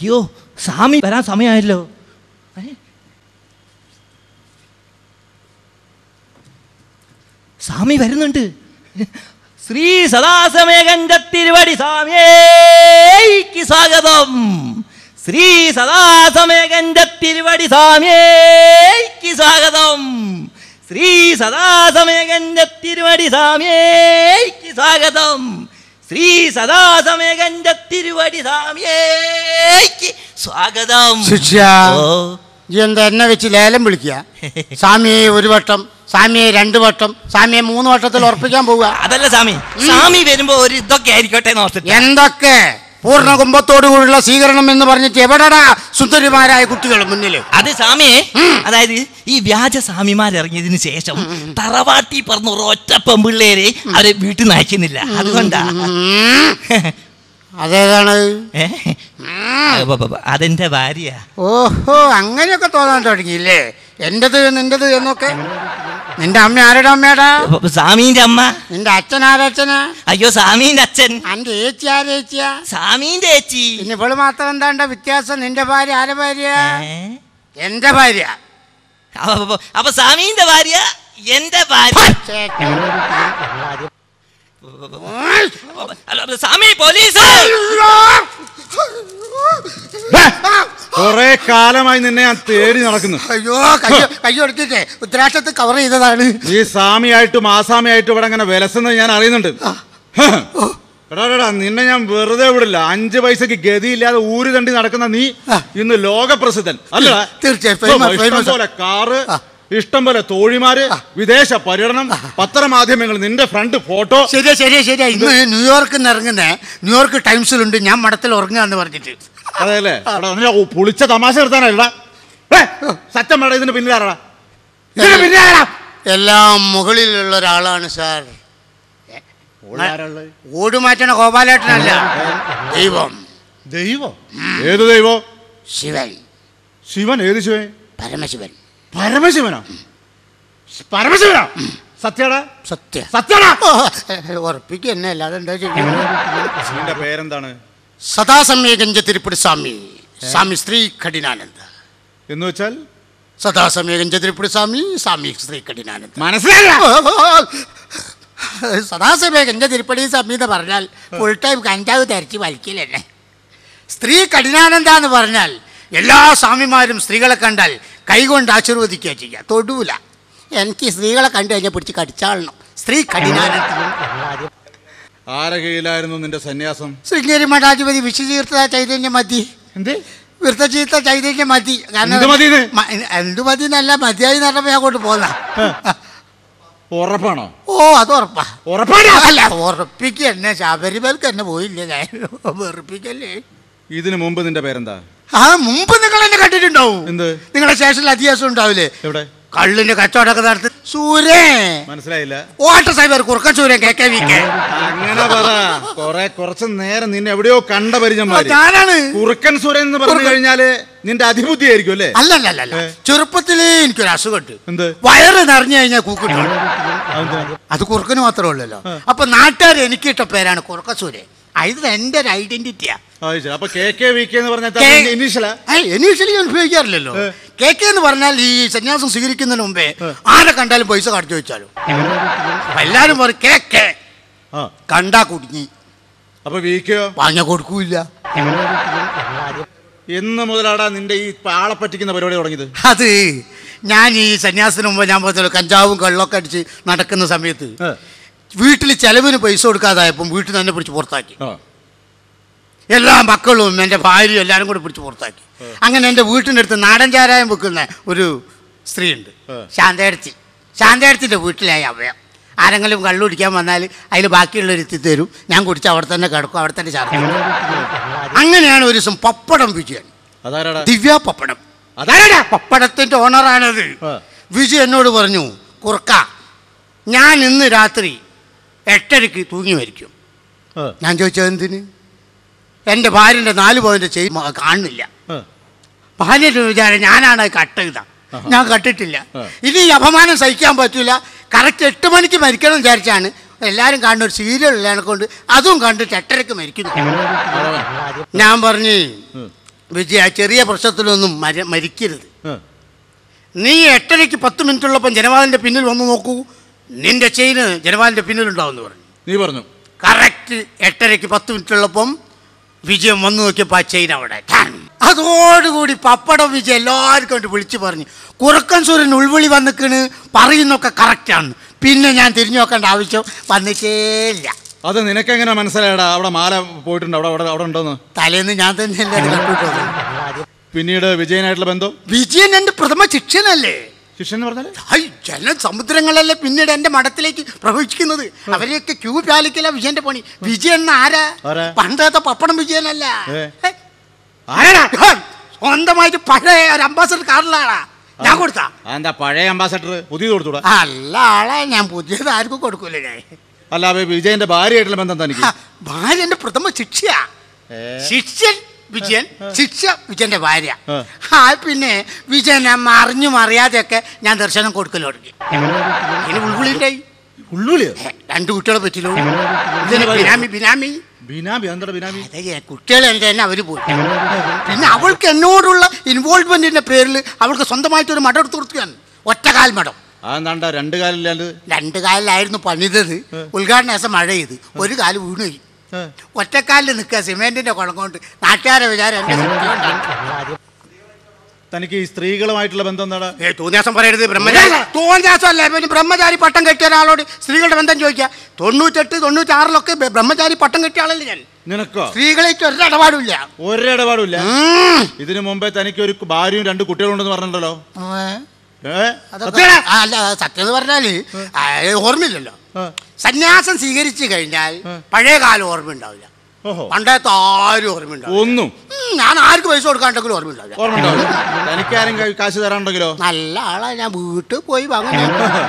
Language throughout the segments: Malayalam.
അയ്യോ സ്വാമി വരാൻ സമയമായല്ലോ ഏ? സ്വാമി വരുന്നുണ്ട് ശ്രീ സദാസമേകന്റെ തിരുവടി സ്വാമിയേക്ക് സ്വാഗതം ശ്രീ സദാസമേകന്റെ തിരുവടി സ്വാമിയേക്ക് സ്വാഗതം ശ്രീ സദാസമേകന്റെ തിരുവടി സ്വാമിയേക്ക് സ്വാഗതം ശ്രീ സദാസമേകന്റെ തിരുവടി സ്വാമിയേക്ക് സ്വാഗതം ശിക്ഷ ഓ ഈ എന്താ എന്നെ വെച്ച് ലേലം വിളിക്കുക സ്വാമിയെ ഒരു വട്ടം സ്വാമിയെ രണ്ട് വട്ടം സ്വാമിയെ മൂന്ന് വട്ടത്തിൽ ഉറപ്പിക്കാൻ പോവുക അതല്ല സ്വാമി സ്വാമി വരുമ്പോ ഒരു ഇതൊക്കെ ആയിരിക്കട്ടെ എന്ന് ഓർത്തിട്ട് എന്തൊക്കെ പൂർണ്ണ കുംഭത്തോടുകൂടിയുള്ള സ്വീകരണം എന്ന് പറഞ്ഞിട്ട് എവിടെടാ സുന്ദരിമാരായ കുട്ടികൾ മുന്നിൽ അത് സ്വാമിയെ അതായത് ഈ വ്യാജ സ്വാമിമാർ ഇറങ്ങിയതിനു ശേഷം തറവാട്ടി പറഞ്ഞ ഒരൊറ്റ പെമ്പിള്ളേരെ അവരെ വീട്ടിൽ നിന്ന് അയക്കുന്നില്ല അതുകൊണ്ടാ അതേതാണ് ഏ? അപ്പൊ- അപ്പൊ- അപ്പൊ അതെന്റെ ഭാര്യ ഓഹോ അങ്ങനെയൊക്കെ തോന്നാൻ തുടങ്ങിയില്ലേ എന്റേത് നിന്റേത് എന്നൊക്കെ നിന്റെ അമ്മ ആരുടെ അമ്മയാടാ അപ്പൊ- അപ്പൊ സ്വാമീന്റെ അമ്മ നിന്റെ അച്ഛൻ ആരച്ഛനാ അയ്യോ സ്വാമീന്റെ അച്ഛൻ അന്റെ ഏച്ചി ആരേച്ചിയാ സ്വാമീന്റെ ചേച്ചി പിന്നെ ഇവള് മാത്രം എന്താണ്ട വ്യത്യാസം നിന്റെ ഭാര്യ ആരെ ഭാര്യ ഏ? എന്റെ ഭാര്യ അപ്പൊ- അപ്പൊ- അപ്പൊ സ്വാമീന്റെ ഭാര്യ എന്റെ ഭാര്യ അല്ല, അപ്പൊ സ്വാമി പോലീസ് കൊറേ കാലമായി നിന്നെ ഞാൻ തേടി നടക്കുന്നു അയ്യോ കയ്യോ കയ്യോ എടുത്തിട്ടേ ഉത്തരാക്ഷത്ത് കവർ ചെയ്തതാണ് ഈ സ്വാമിയായിട്ടും ആസാമിയായിട്ടും ഇവിടെ അങ്ങനെ വിലസുന്നത് ഞാൻ അറിയുന്നുണ്ട് ഹ്. എടാ എടാ, നിന്നെ ഞാൻ വെറുതെ വിടില്ല അഞ്ച് പൈസക്ക് ഗതിയില്ലാതെ ഊര് തണ്ടി നടക്കുന്ന നീ ഇന്ന് ലോകപ്രസിദ്ധൻ അല്ല തീർച്ചയായും, famous, ഇഷ്ടം famous. പോലെ കാറ് ഇഷ്ടം പോലെ തോഴിമാര് വിദേശ പര്യടനം പത്രമാധ്യമങ്ങൾ നിന്റെ ഫ്രണ്ട് ഫോട്ടോ ശരിയാ ശരിയാ ശരിയാ ഇന്ന് ന്യൂയോർക്കിൽ നിന്ന് ഇറങ്ങുന്ന ന്യൂയോർക്ക് ടൈംസിലുണ്ട് ഞാൻ മഠത്തിൽ ഉറങ്ങുകയെന്ന് പറഞ്ഞിട്ട് അതെല്ലേ എടാ, നിന്നെ ഓ പുളിച്ച തമാശ നിർത്താനല്ലടാ സത്യം വേണ്ട ഇതിന് പിന്നിലാരടാ ഇതിന് പിന്നിലാരടാ എല്ലാം മുകളിലുള്ള ഒരാളാണ് സാർ ഓട് മാറ്റണ ഗോപാലേട്ടനല്ല ദൈവം ദൈവം ഏത് ദൈവം ശിവൻ ശിവൻ ഏത് ശിവൻ പരമശിവൻ പരമശിവനോ പരമശിവനോ സത്യടാ സത്യ സത്യടാ ഉറപ്പിക്കുക എന്നെ അല്ലാതെ എന്താ ചെയ്യും നിന്റെ പേരെന്താണ് സദാസമയഗഞ്ച തിരുപ്പതി സ്വാമി സ്വാമി ശ്രീ കഠിനാനന്ദ എന്ന് വെച്ചാൽ സദാസമയഗഞ്ച തിരുപ്പതി സ്വാമി സ്വാമി ശ്രീ കഠിനാനന്ദ മനസ്സിലായില്ല സദാസമയഗഞ്ച തിരുപ്പതി സ്വാമി എന്ന് പറഞ്ഞാൽ ഫുൾ ടൈം കഞ്ചാവ് തരച്ച് വലിക്കലെന്നെ സ്ത്രീ കഠിനാനന്ദ എന്ന് പറഞ്ഞാൽ എല്ലാ സ്വാമിമാരും സ്ത്രീകളെ കണ്ടാൽ കൈകൊണ്ട് ആശീർവദിക്കുക ചെയ്യുക തൊടൂല എനിക്ക് സ്ത്രീകളെ കണ്ടു കഴിഞ്ഞാൽ പിടിച്ച് കടിച്ചാളണം സ്ത്രീ കഠിനാനന്ദ ആരെ കീഴിലായിരുന്നു നിന്റെ സന്യാസം ശൃംഗേരി മഠാധിപതി വിശ്വതീർത്ഥ ചൈതന്യ മതി എന്ത് വൃത്തചീത്ത ചൈതന്യ മതി എന്ത് മതീന്ന്? മ- എന്ത് മതി എന്നല്ല മതിയായി നടന്നപ്പോ ഞാൻ അങ്ങോട്ട് പോന്ന ഉറപ്പാണോ ഓ അത് ഉറപ്പാ ഉറപ്പാണോ അല്ല ഉറപ്പിക്കുക എന്നെ ശബരിമലക്ക് എന്നെ പോയില്ല ഞാൻ വെറുപ്പിക്കല്ലേ ഇതിനു മുമ്പ് നിന്റെ പേരെന്താ ആ മുമ്പ് നിങ്ങൾ എന്നെ കണ്ടിട്ടുണ്ടാവും എന്ത്? നിങ്ങളെ സ്റ്റേഷനിൽ അധികാസം ഉണ്ടാവില്ലേ എവിടെ കള്ളിന്റെ കച്ചവടമൊക്കെ നടത്തി സൂര്യേ മനസ്സിലായില്ല ഓട്ട സൈബർ കുറുക്കൻ സൂര്യൻ കെ കെ വി കെ അങ്ങനെ പറ കൊറേ കുറച്ച് നേരം നിന്നെ എവിടെയോ കണ്ട പരിചയമാര് ഞാനാണ് കുറുക്കൻ സുരൻ എന്ന് പറഞ്ഞു കഴിഞ്ഞാല് നിന്റെ അതിബുദ്ധി ആയിരിക്കും അല്ലേ അല്ലല്ല ചെറുപ്പത്തിലേ എനിക്കൊരു അസുഖമുണ്ട് എന്ത്? വയറ് നിറഞ്ഞു കഴിഞ്ഞാൽ കൂക്കിട്ടു അതെന്താ? അത് കുറുക്കന് മാത്രമേ ഉള്ളല്ലോ അപ്പൊ നാട്ടുകാർ എനിക്ക് ഇട്ട പേരാണ് കുറുക്കസൂര്യ ഇത് എന്റെ ഒരു ഐഡന്റിറ്റിയാ അത് ശരി. അപ്പൊ കെ കെ വി കെ എന്ന് പറഞ്ഞാൽ കെ- ഇനീഷ്യലാ ഏയ്, ഇനീഷ്യലി ഞാൻ ഉപയോഗിക്കാറില്ലല്ലോ കെ കെ എന്ന് പറഞ്ഞാൽ ഈ സന്യാസം സ്വീകരിക്കുന്നതിന് മുമ്പേ ആരെ കണ്ടാലും പൈസ കടച്ചു വെച്ചാലോ അപ്പൊ എല്ലാരും പറയും കെ കെ ആ കണ്ടാ കുടുങ്ങി അപ്പൊ വി കെയോ വാങ്ങ കൊടുക്കൂല എന്ന് മുതലാടാ നിന്റെ ഈ പാളെ പറ്റിക്കുന്ന പരിപാടി തുടങ്ങിയത് അത് ഞാൻ ഈ സന്യാസത്തിന് മുമ്പ് ഞാൻ പറഞ്ഞല്ലോ കഞ്ചാവും കള്ളൊക്കെ അടിച്ച് നടക്കുന്ന സമയത്ത് ഏ. വീട്ടിൽ ചെലവിന് പൈസ കൊടുക്കാതായപ്പം വീട്ടിൽ തന്നെ പിടിച്ച് പുറത്താക്കി ആ എല്ലാ മക്കളും എൻ്റെ ഭാര്യയും എല്ലാവരും കൂടി പിടിച്ച് പുറത്താക്കി അങ്ങനെ എൻ്റെ വീട്ടിൻ്റെ അടുത്ത് നാടൻ ചാരായം വെക്കുന്ന ഒരു സ്ത്രീ ഉണ്ട് ഏ. ശാന്തേടത്തി ശാന്തേടത്തിൻ്റെ വീട്ടിലായി അവയം ആരെങ്കിലും കള്ളു കുടിക്കാൻ വന്നാൽ അതിൽ ബാക്കിയുള്ളവർ എത്തി തരും ഞാൻ കുടിച്ച് അവിടെ തന്നെ കിടക്കും അവിടെ തന്നെ ചാർജ് അങ്ങനെയാണ് ഒരു ദിവസം പപ്പടം വിജയൻ അതാരാടാ ദിവ്യ പപ്പടം അതാരാടാ പപ്പടത്തിൻ്റെ ഓണറാണത് ആ. വിജു എന്നോട് പറഞ്ഞു കുറുക്ക ഞാൻ ഇന്ന് രാത്രി എട്ടരയ്ക്ക് തൂങ്ങി മരിക്കും ആ, ഞാൻ ചോദിച്ചത് എന്തിന് എൻ്റെ ഭാര്യൻ്റെ നാല് പോയിന്റ് ചെയ് കാണുന്നില്ല ആ. ഭാര്യയുടെ വിചാരം ഞാനാണ് അത് കട്ട് ചെയ്ത ഞാൻ കട്ടിട്ടില്ല ആ. ഇനി ഈ അപമാനം സഹിക്കാൻ പറ്റൂല കറക്റ്റ് എട്ട് മണിക്ക് മരിക്കണം എന്ന് വിചാരിച്ചാണ് എല്ലാവരും കാണുന്ന ഒരു സീരിയൽ ഉള്ളതിനെ കൊണ്ട് അതും കണ്ടിട്ട് എട്ടരയ്ക്ക് മരിക്കുന്നു ഞാൻ പറഞ്ഞു വിജയ ചെറിയ പ്രശ്നത്തിലൊന്നും മര മരിക്കരുത് ഏ. നീ എട്ടരയ്ക്ക് പത്ത് മിനിറ്റ് ഉള്ളപ്പോൾ ജനവാദിന്റെ പിന്നിൽ വന്ന് നോക്കൂ നിന്റെ ചെയിന് ജനവാദിന്റെ പിന്നിലുണ്ടാവുമെന്ന് പറഞ്ഞു നീ പറഞ്ഞു കറക്റ്റ് എട്ടരയ്ക്ക് പത്ത് മിനിറ്റ് ഉള്ളപ്പം വിജയം വന്നു നോക്കിയപ്പോൾ ആ ചെയിൻ അവിടെ ടാൻ. അതോടുകൂടി പപ്പടം വിജയം എല്ലാവർക്കും കൊണ്ട് വിളിച്ചു പറഞ്ഞു കുറുക്കൻ സൂര്യൻ ഉൾവിളി വന്നിക്കണ് പറയുന്നൊക്കെ കറക്റ്റാണ് പിന്നെ ഞാൻ തിരിഞ്ഞു നോക്കേണ്ട ആവശ്യം വന്നിട്ടേ ഇല്ല അത് നിനക്കെങ്ങനെ മനസ്സിലായടാ അവിടെ മാല പോയിട്ടുണ്ട് അവിടെ അവിടെ അവിടെ ഉണ്ടോന്ന് തലേന്ന് ഞാൻ തന്നെയല്ലേ അത് കണ്ടിട്ടുള്ളത് പിന്നീട് വിജയനായിട്ടുള്ള ബന്ധം വിജയൻ എൻ്റെ പ്രഥമ ശിക്ഷനല്ലേ ശിഷ്യൻ എന്ന് പറഞ്ഞാല് ഹൈ ജന സമുദ്രങ്ങളല്ലേ പിന്നീട് എന്റെ മഠത്തിലേക്ക് പ്രവഹിക്കുന്നത് അവരെയൊക്കെ ക്യൂ പാലിക്കല വിജയന്റെ പണി വിജയൻ ആരാ ആരാ? പണ്ടത്തെ പപ്പടം വിജയനല്ല ഏ. ഹേ. ആരാടാ? ഹേ. സ്വന്തമായിട്ട് പഴയ ഒരു അംബാസഡർ കാറിലാളാ ഞാൻ കൊടുത്താ എന്താ പഴയ അംബാസഡർ പുതിയത് കൊടുത്തൂടാ അല്ല ആളെ ഞാൻ പുതിയത് ആർക്കും കൊടുക്കൂല ഞാൻ അല്ല അപ്പൊ വിജയന്റെ ഭാര്യയായിട്ടുള്ള ബന്ധം തനിക്ക് ഹ, ഭാര്യ എന്റെ പ്രഥമ ശിക്ഷയാ ഏ. ശിഷ്യൻ വിജയൻ ശിക്ഷ വിജയന്റെ ഭാര്യ ആ. ആ പിന്നെ വിജയൻ അമ്മ അറിഞ്ഞും അറിയാതെയൊക്കെ ഞാൻ ദർശനം കൊടുക്കൽ തുടങ്ങി ഇനി ഉൾവിളിണ്ടായി ഉള്ളുളിയോ രണ്ട് കുട്ടികളെ പറ്റില്ലോ ബിനാമി ബിനാമി ബിനാബി എന്താ ബിനാബി അതെ കുട്ടികളെ എൻ്റെ തന്നെ അവർ പോയി പിന്നെ അവൾക്ക് എന്നോടുള്ള ഇൻവോൾവ്മെന്റിന്റെ പേരിൽ അവൾക്ക് സ്വന്തമായിട്ട് ഒരു മഠം എടുത്ത് കൊടുക്കുകയാണ് ഒറ്റകാൽ മഠം അതെന്താണ്ടാ രണ്ട് കാലില്ലാണ്ട് രണ്ട് കാലിലായിരുന്നു പണിതത് ഉദ്ഘാടന ദിവസം മഴ ചെയ്ത് ഒരു കാല് വീണു പോയി ഏ. ഒറ്റക്കാലിൽ നിൽക്കുക സിമെന്റിന്റെ കുളം കൊണ്ട് നാട്ടുകാരെ വിചാരം എൻ്റെ ശക്തി കൊണ്ടാണ്. തനിക്ക് ഈ സ്ത്രീകളുമായിട്ടുള്ള ബന്ധം എന്താടാ ഏ തോന്നിയാസം പറയരുത് ബ്രഹ്മചാരി തോന്നിയാസം അല്ല പിന്നെ ബ്രഹ്മചാരി പട്ടം കെട്ടിയ ഒരാളോട് സ്ത്രീകളുടെ ബന്ധം ചോദിക്കുക തൊണ്ണൂറ്റെട്ട് തൊണ്ണൂറ്റാറിലൊക്കെ ബ- ബ്രഹ്മചാരി പട്ടം കെട്ടിയ ആളല്ലേ ഞാൻ നിനക്കോ സ്ത്രീകളായിട്ട് ഒരിടപാടില്ല ഒരിടപാടുമില്ല ഉം. ഇതിനു മുമ്പേ തനിക്ക് ഒരു ഭാര്യയും രണ്ട് കുട്ടികളുണ്ടെന്ന് പറഞ്ഞിട്ടുണ്ടല്ലോ ഏ, ഏ അതൊക്കെ ആ, അല്ല സത്യം എന്ന് പറഞ്ഞാല് ആ, ഓർമ്മയില്ലല്ലോ ആ. സന്യാസം സ്വീകരിച്ചു കഴിഞ്ഞാൽ പഴയ കാലം ഓർമ്മ ഉണ്ടാവില്ല ഓഹോ പണ്ടത്തെ ആരും ഓർമ്മ ഉണ്ടാവില്ല ഒന്നും ഉം, ഞാൻ ആർക്ക് പൈസ കൊടുക്കാണ്ടെങ്കിലും ഓർമ്മ ഉണ്ടാവില്ല ഓർമ്മ ഉണ്ടാവില്ല തനിക്കാരും ക- കാശ് തരാനുണ്ടെങ്കിലോ നല്ല ആളാ ഞാൻ വീട്ടിൽ പോയി വാങ്ങുന്നു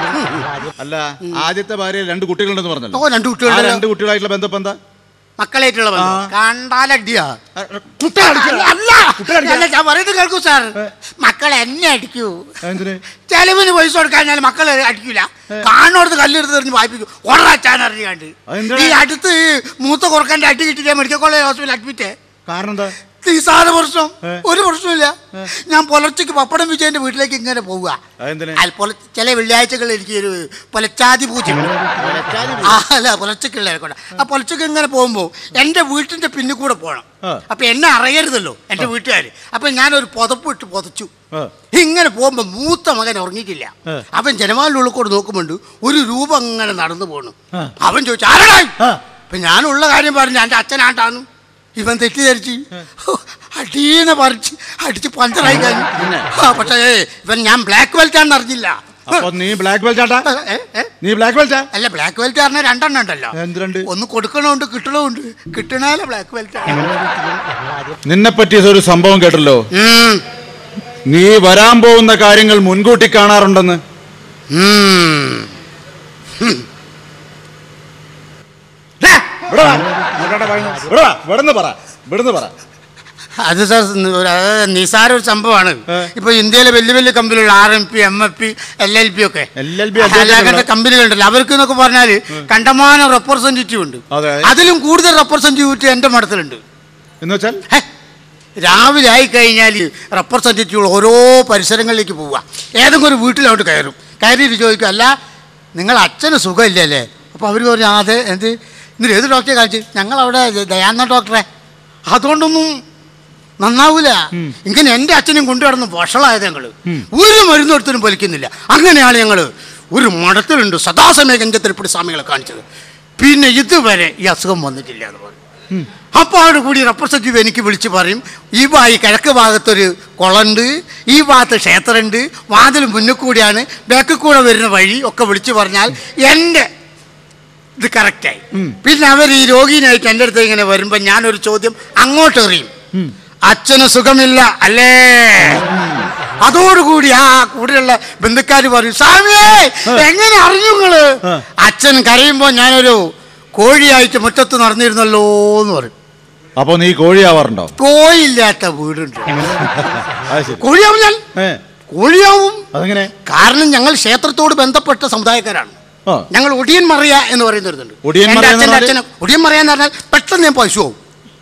അല്ല ആദ്യത്തെ ഭാര്യ രണ്ട് കുട്ടികളുണ്ടെന്ന് പറഞ്ഞല്ലോ ഓ രണ്ട് ആ കുട്ടികളുടെ രണ്ട് കുട്ടികളായിട്ടുള്ള ബന്ധം ഇപ്പൊ എന്താ മക്കളായിട്ടുള്ള ബന്ധം ആ. കണ്ടാലടിയാ കുട്ടികളടിക്കോ? അല്ല കുട്ടികളടിക്കോ? അല്ല, ഞാൻ പറയുന്നത് കേൾക്കൂ സാർ മക്കൾ എന്നെ അടിക്കൂ എന്തിന് ചെലവിന് പൈസ കൊടുക്കാൻ ഞാൻ മക്കളെ അടിക്കൂല കാണോടത്ത് കല്ലെടുത്ത് എറിഞ്ഞ് വായിപ്പിക്കും ഓടറാച്ചാൻ അറിയാണ്ട് അതെന്താ? ഈ അടുത്ത് മൂത്ത കുറക്കൻ്റെ അടി കിട്ടിയിട്ട് മെഡിക്കൽ കോളേജ് ഹോസ്പിറ്റലിൽ അഡ്മിറ്റ് കാരണം എന്താ നിസാര പ്രശ്നം ഏ. ഒരു പ്രശ്നമില്ല ഞാൻ പുലർച്ചയ്ക്ക് പപ്പടം വിജയന്റെ വീട്ടിലേക്ക് ഇങ്ങനെ പോവുക അതെന്തിന് അൽ പൊല ചില വെള്ളിയാഴ്ചകളിൽ എനിക്ക് ഒരു പുലച്ചാതി പൂജ ആ, അല്ല പുലർച്ചയ്ക്കുള്ള കൂടെ ആ പുലർച്ചയ്ക്ക് ഇങ്ങനെ പോകുമ്പോൾ എൻ്റെ വീട്ടിൻ്റെ പിന്നിൽ കൂടെ പോകണം ആ. അപ്പൊ എന്നെ അറിയരുതല്ലോ എൻ്റെ വീട്ടുകാർ അപ്പൊ ഞാനൊരു പുതപ്പ് ഇട്ട് പുതച്ചു ആ. ഇങ്ങനെ പോകുമ്പോൾ മൂത്ത മകൻ ഉറങ്ങിയിട്ടില്ല ആ. അവൻ ജനവാലിൻ്റെ ഉള്ളിൽ കൂടെ നോക്കുമ്പോണ്ട് ഒരു രൂപം അങ്ങനെ നടന്നു പോകണം ആ. അവൻ ചോദിച്ചു ആരാടായി ആ. അപ്പൊ ഞാനുള്ള കാര്യം പറഞ്ഞു എൻ്റെ അച്ഛനാട്ടാന്നു ഇവൻ തെറ്റിദ്ധരിച്ച് അടീന്ന് പറിച്ച് അടിച്ച് പഞ്ചറായി കഴിഞ്ഞു പിന്നെ? ആ, പക്ഷേ ഇവൻ ഞാൻ ബ്ലാക്ക് ബെൽറ്റ് ആണെന്ന് അറിഞ്ഞില്ല അപ്പൊ നീ ബ്ലാക്ക് ബെൽറ്റ് ആട്ടാ ഏ, ഏ? നീ ബ്ലാക്ക് ബെൽറ്റാ അല്ല ബ്ലാക്ക് ബെൽറ്റ് പറഞ്ഞാൽ രണ്ടെണ്ണം ഉണ്ടല്ലോ എന്ത് രണ്ട് ഒന്ന് കൊടുക്കണമുണ്ട് കിട്ടണമുണ്ട് കിട്ടണേല ബ്ലാക്ക് ബെൽറ്റ് നിന്നെ പറ്റിയ ഒരു സംഭവം കേട്ടല്ലോ നീ വരാൻ പോകുന്ന കാര്യങ്ങൾ മുൻകൂട്ടി കാണാറുണ്ടെന്ന് ഇവിടെ വാ. ഇങ്ങോട്ടാ പറയുന്നത്. ഇവിടെ വാ. ഇവിടുന്ന് പറ ഇവിടുന്ന് പറ അത് സാർ ഒരു- അത് നിസാര ഒരു സംഭവമാണ് ഏ. ഇപ്പൊ ഇന്ത്യയിലെ വലിയ വലിയ കമ്പനികൾ R M P M F P L L P ഒക്കെ LLP അങ്ങനത്തെ അധ്യക്ഷനുണ്ടോ? കമ്പനികളുണ്ടല്ലോ അവർക്ക് എന്നൊക്കെ പറഞ്ഞാല് കണ്ടമാനം റെപ്രസെന്റേറ്റീവ് ഉണ്ട് അതെ. അതിലും കൂടുതൽ റെപ്രസെന്റേറ്റീവ് എന്റെ മഠത്തിലുണ്ട് എന്ന് വെച്ചാൽ ഹേ, രാവിലെ ആയി കഴിഞ്ഞാൽ റെപ്രസെൻറ്റേറ്റീവുകൾ ഓരോ പരിസരങ്ങളിലേക്ക് പോവുക ഏതെങ്കിലും ഒരു വീട്ടിലോട്ട് കയറും കയറിയിട്ട് ചോദിക്കും അല്ല നിങ്ങൾ അച്ഛന് സുഖമില്ലല്ലേ അപ്പോൾ അവർ പറഞ്ഞു "ആ, അതെ എന്ത് എന്നിട്ട് ഏത് ഡോക്ടറെ കാണിച്ച് ഞങ്ങൾ അവിടെ ദയാന്ന ഡോക്ടറെ അതുകൊണ്ടൊന്നും നന്നാവൂല ഇങ്ങനെ എൻ്റെ അച്ഛനും കൊണ്ടുവരുന്ന വഷളായത് ഞങ്ങൾ ഒരു മരുന്നെടുത്തിനും പൊലിക്കുന്നില്ല അങ്ങനെയാണ് ഞങ്ങൾ ഒരു മഠത്തിലുണ്ട് സദാസമയ ഗഞ്ചത്തിൽപ്പെടി സ്വാമികളെ കാണിച്ചത് പിന്നെ ഇതുവരെ ഈ അസുഖം വന്നിട്ടില്ല എന്ന് പറഞ്ഞു അപ്പോൾ അവിടെ കൂടി റെപ്രസെൻറ്റേറ്റീവ് എനിക്ക് വിളിച്ച് പറയും ഈ ഭാ ഈ കിഴക്ക് ഭാഗത്തൊരു കുളമുണ്ട് ഈ ഭാഗത്ത് ക്ഷേത്രമുണ്ട് വാതിൽ മുന്നിൽ കൂടിയാണ് ബാക്കിൽ കൂടെ വരുന്ന വഴി ഒക്കെ വിളിച്ച് പറഞ്ഞാൽ എൻ്റെ ഇത് കറക്റ്റായി പിന്നെ അവർ ഈ രോഗീനായിട്ട് എൻ്റെ അടുത്ത് ഇങ്ങനെ വരുമ്പോൾ ഞാനൊരു ചോദ്യം അങ്ങോട്ട് എറിയും അച്ഛന് സുഖമില്ല അല്ലേ അതോടുകൂടി ആ കൂടെയുള്ള ബന്ധുക്കാർ പറയും സ്വാമിയേ എങ്ങനെ അറിഞ്ഞു നിങ്ങള് ആ. അച്ഛൻ കരയുമ്പോൾ ഞാനൊരു കോഴിയായിട്ട് മുറ്റത്ത് നടന്നിരുന്നല്ലോ എന്ന് പറയും അപ്പൊ നീ കോഴിയാവാറുണ്ടോ കോഴിയില്ലാത്ത വീടുണ്ട് അത് ശരി കോഴിയാവും ഞാൻ ഏ കോഴിയാവും അതെങ്ങനെ കാരണം ഞങ്ങൾ ക്ഷേത്രത്തോട് ബന്ധപ്പെട്ട സമുദായക്കാരാണ് ആ ഞങ്ങൾ ഒടിയൻ മറിയ എന്ന് പറയുന്നൊരുന്നുണ്ട് ഒടിയൻ എൻ്റെ മറിയ എന്ന് അച്ഛൻ്റെ പറഞ്ഞാല്? അച്ഛന് ഒടിയൻ മറിയ എന്ന് പറഞ്ഞാൽ പെട്ടെന്ന് ഞാൻ പശു ആവും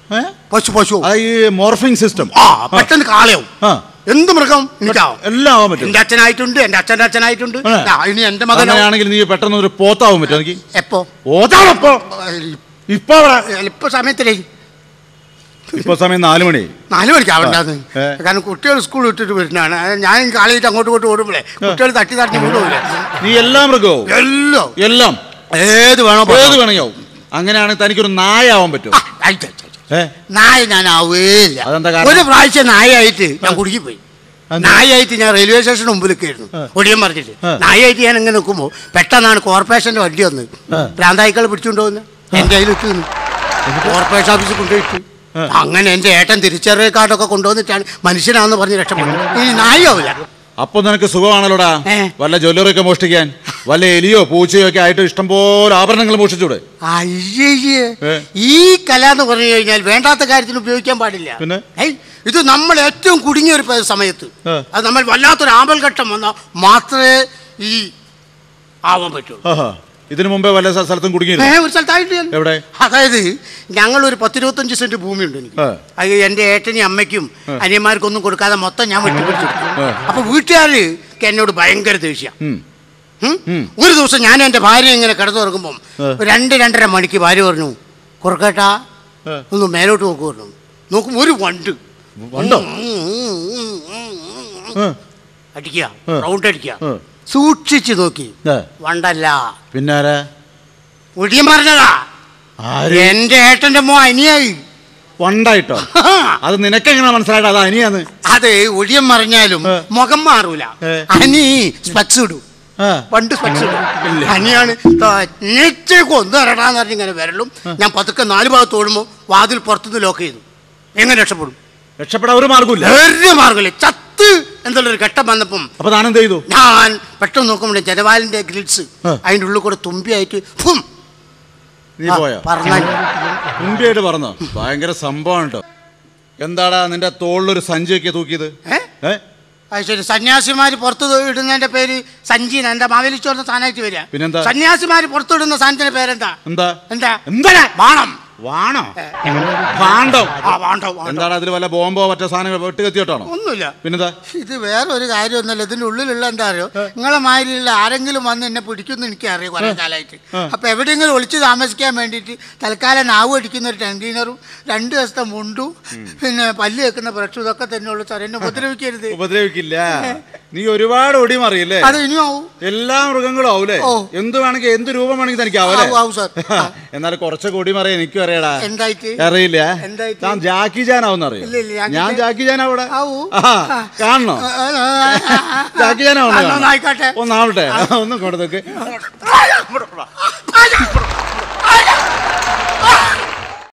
ഏ? പശു പശു അത് ഈ മോർഫിംഗ് സിസ്റ്റം ആ പെട്ടെന്ന് കാളയാവും ആ എന്ത് മൃഗം എനിക്കാവും എല്ലാം ആവാൻ പറ്റും എന്റെ അച്ഛനായിട്ടുണ്ട് എന്റെ അച്ഛന്റെ അച്ഛനായിട്ടുണ്ട് ഏ. ആ, ഇനി എന്റെ മകനോ അങ്ങനെയാണെങ്കിൽ നീ പെട്ടെന്ന് ഒരു പോത്താവാൻ പറ്റും എനിക്ക് എപ്പോ പോത്താണപ്പോ ഇപ്പൊ അവിടെ ഇപ്പൊ സമയത്തിലേ ഇപ്പൊ സമയം നാലു മണി നാല് മണിക്ക് ആവണ്ടാന്ന് ഏ. കാരണം കുട്ടികൾ സ്കൂൾ വിട്ടിട്ട് വരുന്നതാണ് അത് ഞാൻ കാളിയിട്ട് അങ്ങോട്ട് ഇങ്ങോട്ട് ഓടുമ്പോഴേ കുട്ടികൾ തട്ടി തട്ടി വിടൂല നീ എല്ലാം മൃഗവും എല്ലോ എല്ലാം ഏത് വേണോ ഏത് വേണമെങ്കിൽ അങ്ങനെയാണെങ്കിൽ തനിക്കൊരു നായ ആവാൻ പറ്റും ആ, ആയിട്ട്, ആയിട്ട്, ആയിട്ട്. ഏ നായ ഞാൻ ആവേയില്ല അതെന്താ കാരണം? ഒരു പ്രാവശ്യം നായായിട്ട് ഞാൻ കുടുങ്ങിപ്പോയി അതെന്താ? നായായിട്ട് ഞാൻ റെയിൽവേ സ്റ്റേഷന് മുമ്പിലൊക്കെയായിരുന്നു ഒടിയൻ പറഞ്ഞിട്ട് ആ. നായായിട്ട് ഞാൻ ഇങ്ങനെ നിൽക്കുമ്പോൾ പെട്ടെന്നാണ് കോർപ്പറേഷന്റെ വണ്ടി വന്ന് ആ. ഭ്രാന്തായിക്കൾ പിടിച്ചുകൊണ്ട് പോകുന്നത് എന്റെ കയ്യിൽ ഇട്ടു നിന്നു കോർപ്പറേഷൻ ഓഫീസിൽ കൊണ്ടുപോയിട്ടു ആ. അങ്ങനെ എന്റെ ഏട്ടൻ തിരിച്ചറിയ കാർഡൊക്കെ കൊണ്ടുവന്നിട്ടാണ് മനുഷ്യനാന്ന് പറഞ്ഞ് രക്ഷപ്പെട്ടു ഈ നായാവില്ല അപ്പൊ നിനക്ക് സുഖമാണല്ലോടാ ഏ. വല്ല ജ്വല്ലറി ഒക്കെ മോഷ്ടിക്കാൻ വല്ല എലിയോ പൂച്ചയോ ഒക്കെ ആയിട്ട് ഇഷ്ടംപോലെ ആഭരണങ്ങൾ മോഷ്ടിച്ചൂടെ അയ്യയ്യേ ഏ. ഈ കല എന്ന് പറഞ്ഞു കഴിഞ്ഞാൽ വേണ്ടാത്ത കാര്യത്തിന് ഉപയോഗിക്കാൻ പാടില്ല പിന്നെ? ഏയ്, ഇത് നമ്മൾ ഏറ്റവും കുടുങ്ങിയ ഒരു പ- സമയത്ത് ആ. അത് നമ്മൾ വല്ലാത്തൊരു ആമ്പൽഘട്ടം വന്നാൽ മാത്രമേ ഈ ആവാൻ പറ്റുള്ളൂ ആഹാ. ഇതിനു മുമ്പേ വല്ല സ്ഥ- സ്ഥലത്തും ഏ, കുടുങ്ങിയിരുന്നു ഒരു സ്ഥലത്തായിട്ട് ഞാൻ. എവിടെ? അതായത് ഞങ്ങൾ ഒരു പത്തിരുപത്തഞ്ച് സെന്റ് ഭൂമിയുണ്ട് എനിക്ക് ആ. അത് എന്റെ ഏട്ടനും അമ്മയ്ക്കും അനിയന്മാർക്കൊന്നും കൊടുക്കാതെ മൊത്തം ഞാൻ വെട്ടിപ്പിടിച്ചെടുത്തു ആ. അപ്പൊ വീട്ടുകാര് എന്നോട് ഭയങ്കര ദേഷ്യം ഉം. ഉം? ഉം. ഒരു ദിവസം ഞാൻ എൻ്റെ ഭാര്യ ഇങ്ങനെ കിടന്നുറങ്ങുമ്പം ആ. ഒരു രണ്ട് രണ്ടര മണിക്ക് ഭാര്യ പറഞ്ഞു കുറുക്കേട്ടാ ആ. ഒന്ന് മേലോട്ട് നോക്കു പറഞ്ഞു നോക്കും ഒരു വണ്ട് വണ്ടോ? ആ. അടിക്കുക ആ. റൗണ്ട് അടിക്കുക ആ. സൂക്ഷിച്ചു നോക്കി ആ. വണ്ടല്ല പിന്നെ ആരാ ഒടിയൻ പറഞ്ഞതാ ആര് എന്റെ ഏട്ടന്റെ മോ അനിയായി വണ്ടായിട്ടോ അത് നിനക്കെങ്ങനെ മനസ്സിലായിട്ട് അത് അനിയാന്ന് അത് ഒടിയൻ മറിഞ്ഞാലും ആ. മുഖം മാറൂല ഏ. അനി സ്പെക്സ് ഇടും ആ. പണ്ട് സ്പെക്സ് ഇടും ഇല്ല. അനിയാണ് നെറ്റേക്ക് ഒന്ന് ഇറടാന്ന് പറഞ്ഞ് ഇങ്ങനെ വരലും ഞാൻ പതുക്കെ നാല് ഭാഗത്ത് ഓടുമ്പോൾ വാതിൽ പുറത്തുനിന്ന് ലോക്ക് ചെയ്തു എങ്ങനെ രക്ഷപ്പെടും രക്ഷപ്പെടാൻ ഒരു മാർഗമില്ല ഒരു മാർഗമില്ല ചത്ത് എന്നുള്ളൊരു ഘട്ടം വന്നപ്പം അപ്പൊ താനെന്ത് ചെയ്തു ഞാൻ പെട്ടെന്ന് നോക്കുമ്പോൾ ജനവാലിന്റെ ഗ്രിൽസ് ആ. അതിൻ്റെ ഉള്ളിൽ കൂടെ തുമ്പിയായിട്ട് ഫും നീ പോയോ പറഞ്ഞ മുമ്പിയായിട്ട് പറഞ്ഞോ ഭയങ്കര സംഭവം കേട്ടോ എന്താടാ നിന്റെ തോളിലൊരു സഞ്ചിയൊക്കെ തൂക്കിയത് ഏ ഏ അത് ശരി സന്യാസിമാര് പുറത്ത് ഇടുന്നതിന്റെ പേര് സഞ്ജീന എന്താ മാവേലിച്ചോർന്ന സാധനമായിട്ട് വരിക പിന്നെന്താ? സന്യാസിമാര് പുറത്തിടുന്ന സാധനത്തിന്റെ പേരെന്താ എന്താ എന്താ എന്താ ബാണം വാണോ ഭാണ്ഡം ആ വാണ്ടോ വാണ്ടോ. എന്താണ് അതിൽ വല്ല ബോംബോ മറ്റോ സാധനങ്ങൾ വെട്ട് കത്തിയോട്ടാണോ ഒന്നുമില്ല പിന്നെന്താ ഇത് വേറെ ഒരു കാര്യമൊന്നുമില്ല ഇതിന്റെ ഉള്ളിലുള്ള എന്താ അറിയോ നിങ്ങളെ മാതിരിയുള്ള ആരെങ്കിലും വന്ന് എന്നെ പിടിക്കുന്നു എനിക്ക് അറിയാം കുറെ കാലമായിട്ട് ആ. അപ്പൊ എവിടെയെങ്കിലും ഒളിച്ച് താമസിക്കാൻ വേണ്ടിയിട്ട് തൽക്കാലം നാവ് അടിക്കുന്ന ഒരു ടെൻറ്റീനറും രണ്ട് ദിവസത്തെ മുണ്ടും പിന്നെ പല്ല് വെക്കുന്ന ബ്രഷും ഇതൊക്കെ തന്നെ ഉള്ളു സാർ എന്നെ ഉപദ്രവിക്കരുത് ഉപദ്രവിക്കില്ല നീ ഒരുപാട് ഒടിയും അറിയില്ലേ അത് ഇനിയും ആവും എല്ലാ മൃഗങ്ങളും ആവൂലേ ഓ. എന്ത് വേണമെങ്കിൽ എന്ത് രൂപം വേണമെങ്കിൽ തനിക്ക് ആവൂലേ ആവും, ആവും, സാർ. ആ. എന്നാൽ കുറച്ചൊക്കെ ഒടിയും അറിയാം എനിക്കും അറിയാടാ എന്തായിട്ട് അറിയില്ല എന്തായിട്ട്? താൻ ജാക്കി ജാൻ ആവുന്ന അറിയോ ഇല്ല, ഇല്ല, ജാക്കി ഞാൻ ചാൻ- ജാക്കി ജാൻ അവിടെ ആവൂ. ആ, കാണണോ ആ, ആ, ആ, ആ, ആ. ജാക്കി ജാൻ ആ, എന്നാ ആയിക്കോട്ടെ. ഒന്നാവട്ടെ ഒന്നും കൊടുത്തേക്ക് ആ,